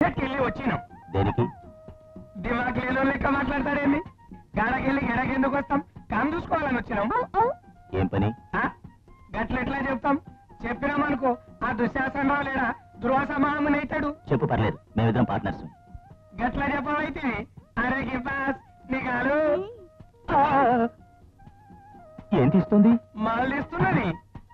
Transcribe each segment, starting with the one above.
చెట్కెళ్ళి వచ్చినాం దేనికి దిమాక్ లేలో లెక్క మాట్లాడతారేంది గాడకెళ్ళి గెడకెందుకు వస్తాం కామ్ చూసుకోవాలని వచ్చినాం ఏం పని ఆ? గట్లెట్లా చెప్తాం చెప్పినామనుకో ఆ దుశ్శాసనరావు లేడా ధ్రువ సమానముని అవుతాడు చెప్పు పర్లేదు మేమిద్దరం పార్ట్నర్స్ గట్ల చెప్పమైతే అరే గిబ్బాస్ నీకాలు ఏం తీస్తుంది మళ్ళీ ఇస్తున్నది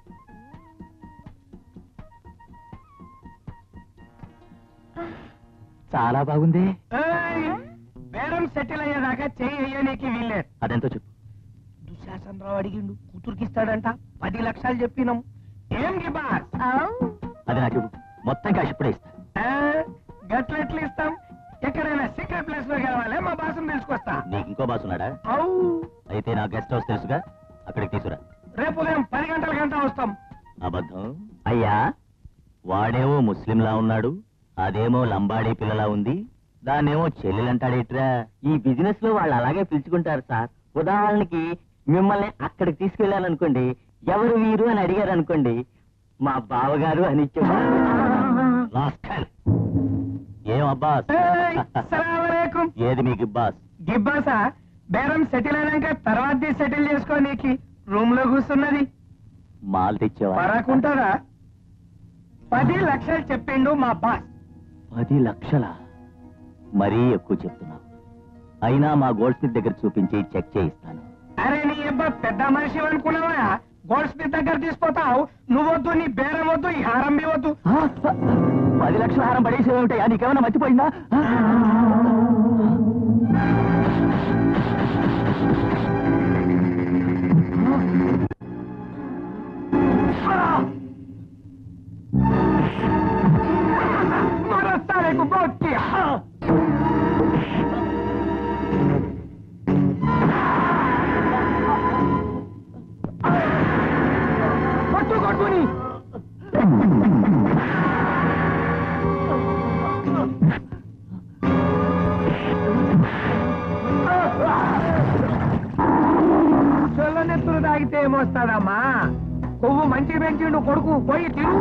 చాలా బాగుంది ఏయ్! బేరం సెటిల్ అయ్యేదాకా చెయ్యి అయ్యనీకి వీల్లేదు అదెంతో చెప్పు దుశ్శాసనరావు అడిగిండు కూతురుకిస్తాడంట పది లక్షలు చెప్పినాం ఏం గిబాస్ అది నాకు ఇవ్వు. మొత్తం క్యాష్ ఇప్పుడే ఇస్తా ఆ, గట్లెట్లు ఇస్తాం ఎక్కడైనా సీక్రెట్ ప్లేస్ లో కావాలి మా బాసం తీసుకొస్తా నీకు ఇంకో బాస్ ఉన్నాడా ఔ అయితే నా గెస్ట్ హౌస్ తెలుసుగా అక్కడికి తీసుకురా రేపు ఉదయం పది గంటల గంట వస్తాం అబద్ధం అయ్యా వాడేమో ముస్లింలా ఉన్నాడు అదేమో లంబాడీ పిల్లలా ఉంది దాన్నేమో చెల్లెలంటాడేట్రా ఈ బిజినెస్ లో వాళ్ళు అలాగే పిలుచుకుంటారు సార్ ఉదాహరణకి మిమ్మల్ని అక్కడికి తీసుకెళ్ళాలనుకోండి ఎవరు వీరు అని అడిగారు అనుకోండి మా బావగారు అని చెప్పారు రాస్కల్. ఏం అబ్బాస్ ఏయ్, సలాం అలైకుం. ఏది మీకు బాస్ గిబ్బాసా బేరం సెటిల్ అయినాక తర్వాత సెటిల్ చేసుకోనీకి రూమ్ లో కూర్చున్నది మాల్ తెచ్చేవా పరాకుంటారా పది లక్షలు చెప్పిండు మా బాస్ పది లక్షల మరీ ఎక్కువ చెప్తున్నావు అయినా మా గోల్డ్ స్మిత్ దగ్గర చూపించి చెక్ చేయిస్తాను అరే నీ అబ్బా పెద్ద మనిషి అనుకున్నావా గోల్డ్ స్మిత్ దగ్గర తీసుకుపోతావు నువ్వొద్దు నీ బేరం వద్దు ఈ హారం బి వద్దు పది లక్షల హారం పడేసేమిటయా నీకేమైనా మర్చిపోయిందా మరస్తారేకు బొత్తి కొట్టు కొట్టుని చొల్లనెత్తులు తాగితే ఏమొస్తాడమ్మా కొవ్వు మంచి పెంచిండు కొడుకు పోయి తిరు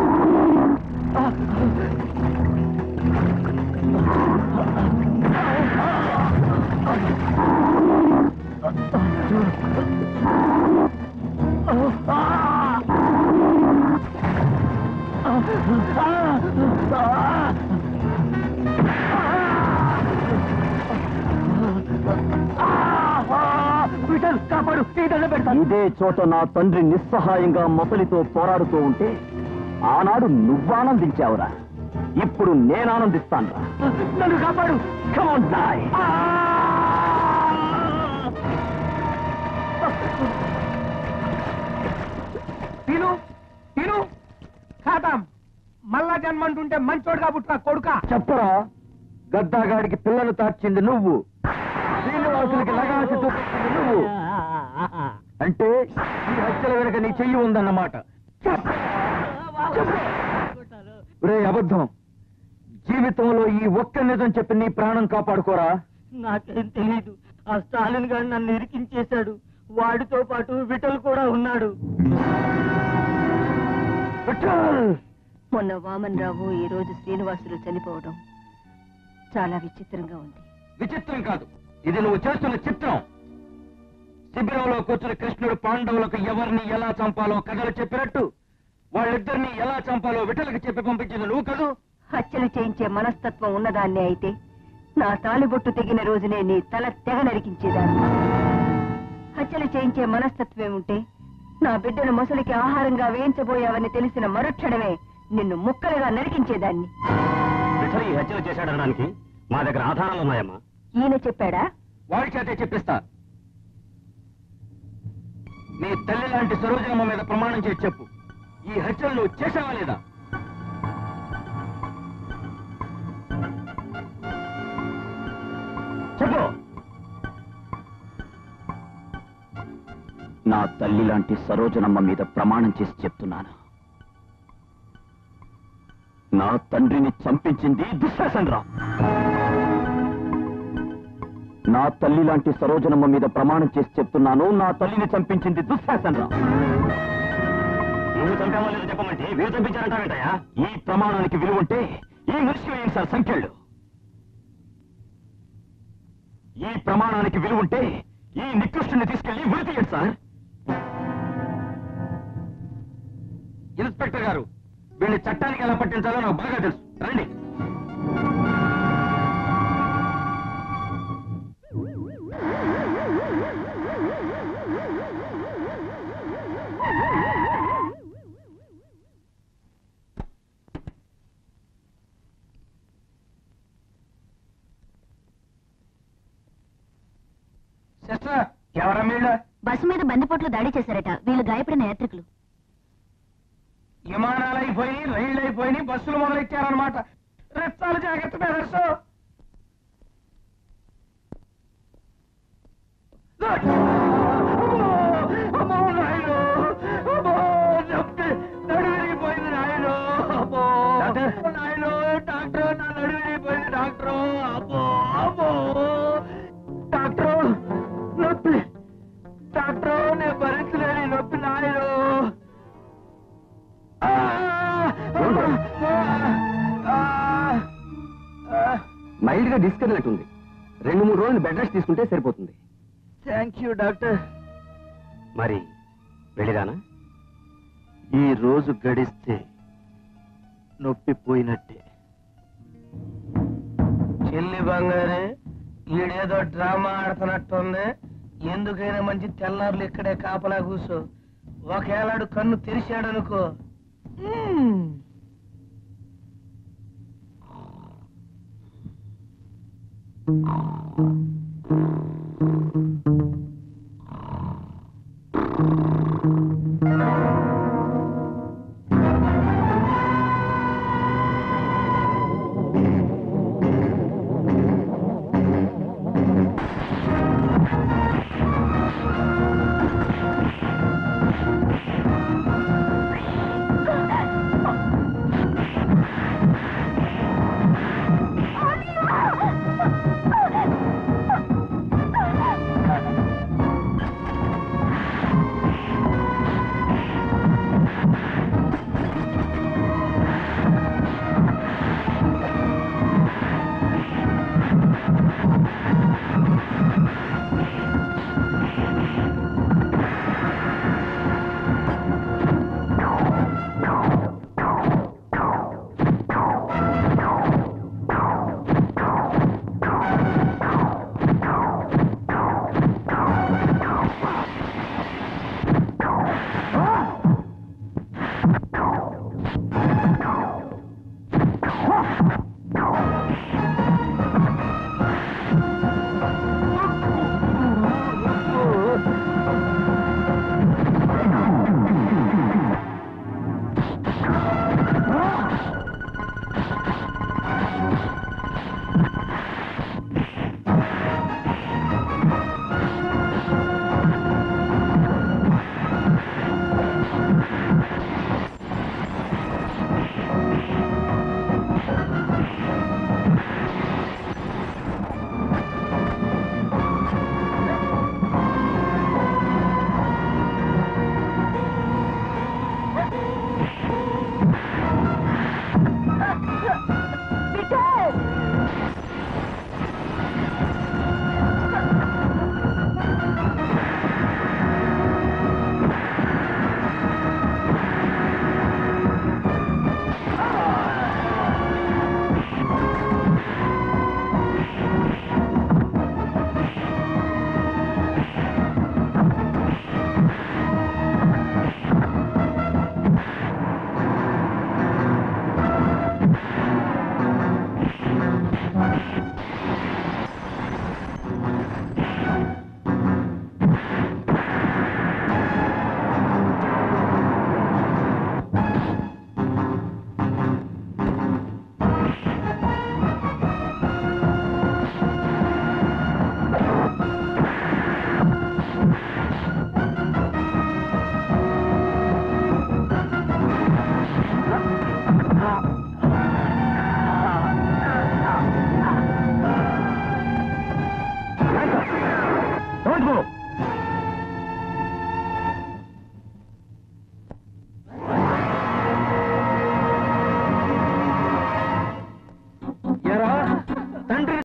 కాపాడు ఇదే చోట నా తండ్రి నిస్సహాయంగా మొసలితో పోరాడుతూ ఉంటే ఆనాడు నువ్వానందించావురా ఇప్పుడు నేను ఆనందిస్తానురా నన్ను కాపాడు Come on, die. తిను తిను ఖాతాం మళ్ళా జన్మంటుంటే మంచోడుగా పుట్టుక కొడుక చెప్పరా గద్దాగాడికి పిల్లలు తార్చింది నువ్వు శ్రీనివాసులకి లగాసి చూపించింది నువ్వు అంటే ఈ హత్యల వెనుక నీ చెయ్యి ఉందన్నమాట చెప్పు. చెప్పు. ఒరేయ్ అబద్ధం జీవితంలో ఈ ఒక్క నిజం చెప్పి నీ ప్రాణం కాపాడుకోరా నాకేం తెలీదు ఆ స్టాలిన్ గారు నన్ను ఇరికించేశాడు వాడితో పాటు విటల్ కూడా ఉన్నాడు విఠల్! మొన్న వామన్ రావు ఈ రోజు శ్రీనివాసులు చనిపోవడం చాలా విచిత్రంగా ఉంది విచిత్రం కాదు ఇది నువ్వు చేస్తున్న చిత్రం శిబిరంలో కూర్చుని కృష్ణుడు పాండవులకు ఎవరిని ఎలా చంపాలో కథలు చెప్పినట్టు వాళ్ళిద్దరిని ఎలా చంపాలో విఠలకు చెప్పి పంపించింది నువ్వు కదూ హత్యలు చేయించే మనస్తత్వం ఉన్నదాన్నే అయితే నా తాలిబొట్టు తెగిన రోజునే నీ తల తెగ నరికించేదాన్ని హత్యలు చేయించే మనస్తత్వం ఉంటే నా బిడ్డను మొసలికి ఆహారంగా వేయించబోయావని తెలిసిన మరుక్షణమే నిన్ను ముక్కలుగా నరికించేదాన్ని విఠల్ ఈ హత్యలు చేశాడనడానికి మా దగ్గర ఆధారాలు ఉన్నాయమ్మా ఈయన చెప్పాడా వాడి చేతే చెప్పిస్తా నీ తల్లి లాంటి సరోజమ్మ మీద ప్రమాణం చేసి చెప్పు ఈ హత్యలు నువ్వు చేసావా లేదా చెప్పు నా తల్లి లాంటి సరోజనమ్మ మీద ప్రమాణం చేసి చెప్తున్నాను నా తండ్రిని చంపించింది దుశ్శాసనరావు నా తల్లి లాంటి సరోజనమ్మ మీద ప్రమాణం చేసి చెప్తున్నాను నా తల్లిని చంపించింది దుశ్శాసనరావు నువ్వు చంపావో లేదో చెప్పమంటే వీరు చంపించారంటావేంటయా ఈ ప్రమాణానికి విలువ ఉంటే ఈ మనిషి వేయండి సార్ సంఖ్యలు ఈ ప్రమాణానికి విలువ ఉంటే ఈ నికృష్టుని తీసుకెళ్లి ఉరి తీయండి సార్ ఇన్స్పెక్టర్ గారు వీళ్ళని చట్టానికి ఎలా పట్టించాలో నాకు బాగా తెలుసు రండి సిస్టర్ ఎవరా వీళ్ళు బస్సు మీద బందిపోట్లు దాడి చేశారట వీళ్ళు గాయపడిన యాత్రికులు విమానాలు అయిపోయి రైళ్లు అయిపోయి బస్సులు మొదలెట్టారనమాట రెచ్చాలు జాగ్రత్త బెదర్సు డాక్టర్. నాయను డాక్టర్ నా నడు విరిగిపోయింది డాక్టర్ అబ్బో అబ్బో డాక్టర్ నొప్పి డాక్టర్ నేను భరించలేని నొప్పి నాయను మైల్డ్ గా డిస్కనెక్ట్ ఉంది రెండు మూడు రోజులు బెడ్ రెస్ట్ తీసుకుంటే సరిపోతుంది థ్యాంక్ యూ డాక్టర్ మరి వెళ్ళిరానా ఈ రోజు గడిస్తే నొప్పి పోయినట్టే చెల్లి బంగారే ఈడేదో డ్రామా ఆడుతున్నట్టుంది ఎందుకైనా మంచి తెల్లారులు ఇక్కడే కాపలా కూసో ఒకేలాడు కన్ను తెరిచాడనుకో మ్మ్.